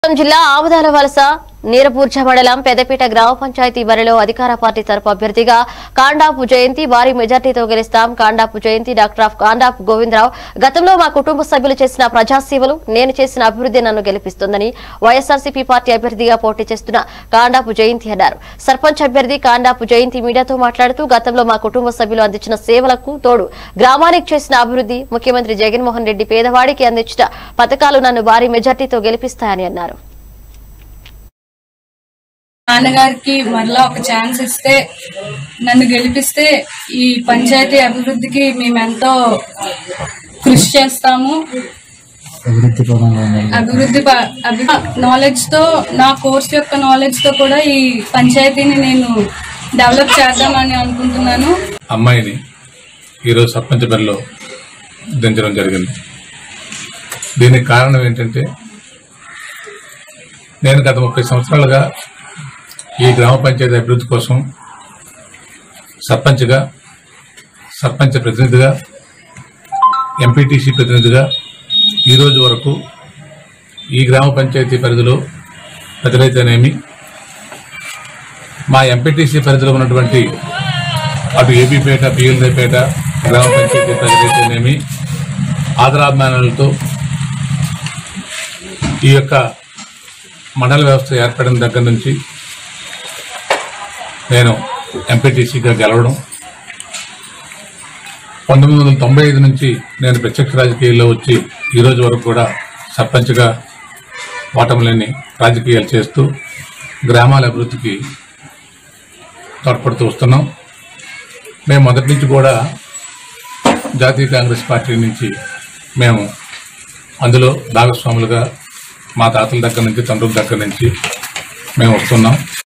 జిల్లా ఆముదాల వలస నీరపూర్చ మండలం పెద్దపేట గ్రామ పంచాయతీ బరిలో అధికార పార్టీ తరపు అభ్యర్థిగా కాండాపు జయంతి భారీ మెజార్టీతో గెలుస్తాం కాండాపు జయంతి డాక్టర్ ఆఫ్ కాండాపు గోవిందరావు గతంలో మా కుటుంబ సభ్యులు చేసిన ప్రజాసేవలు నేను చేసిన అభివృద్ధి నన్ను గెలిపిస్తుందని వైఎస్ఆర్సీపీ పార్టీ అభ్యర్థిగా పోటీ చేస్తున్న కాండాపు జయంతి అన్నారు సర్పంచ్ అభ్యర్థి కాండాపు జయంతి మీడియాతో మాట్లాడుతూ గతంలో మా కుటుంబ సభ్యులు అందించిన సేవలకు తోడు గ్రామానికి చేసిన అభివృద్ధి ముఖ్యమంత్రి జగన్మోహన్ రెడ్డి పేదవాడికి అందించిన పథకాలు నన్ను భారీ మెజార్టీతో గెలిపిస్తాయని అన్నారు నాన్నగారికి మరలా ఒక ఛాన్స్ ఇస్తే నన్ను గెలిపిస్తే ఈ పంచాయతీ అభివృద్ధికి మేమెంతో కృషి చేస్తాము అభివృద్ధి పరంగా ఉండాలి. అభివృద్ధి ప- అభి నాలెడ్జ్ తో నా కోర్స్ యొక్క నాలెడ్జ్ తో కూడా ఈ పంచాయతీని నేను డెవలప్ చేద్దామని అనుకుంటున్నాను అమ్మాయిని ఈరోజు సర్పంచ్ బరిలో దించడం జరిగింది దీనికి కారణం ఏంటంటే నేను గత ముప్పై సంవత్సరాలుగా ఈ గ్రామ పంచాయతీ అభివృద్ధి కోసం సర్పంచ్గా సర్పంచ్ ప్రతినిధిగా ఎంపీటీసీ ప్రతినిధిగా ఈ రోజు వరకు ఈ గ్రామ పంచాయతీ పరిధిలో ప్రజలైతేనేమి మా ఎంపీటీసీ పరిధిలో ఉన్నటువంటి అటు ఏబీపేట పిఎల్దేపేట గ్రామ పంచాయతీ ప్రజలైతేనేమి ఆదరాభిమానాలతో ఈ యొక్క మండల వ్యవస్థ ఏర్పడిన దగ్గర నుంచి నేను ఎంపీటీసీగా గెలవడం పంతొమ్మిది వందల తొంభై ఐదు నుంచి నేను ప్రత్యక్ష రాజకీయాల్లో వచ్చి ఈ రోజు వరకు కూడా సర్పంచ్గా ఓటములేని రాజకీయాలు చేస్తూ గ్రామాల అభివృద్ధికి తోడ్పడుతూ వస్తున్నాం మేము మొదటి నుంచి కూడా జాతీయ కాంగ్రెస్ పార్టీ నుంచి మేము అందులో భాగస్వాములుగా మా తాతల దగ్గర నుంచి తండ్రుల దగ్గర నుంచి మేము వస్తున్నాం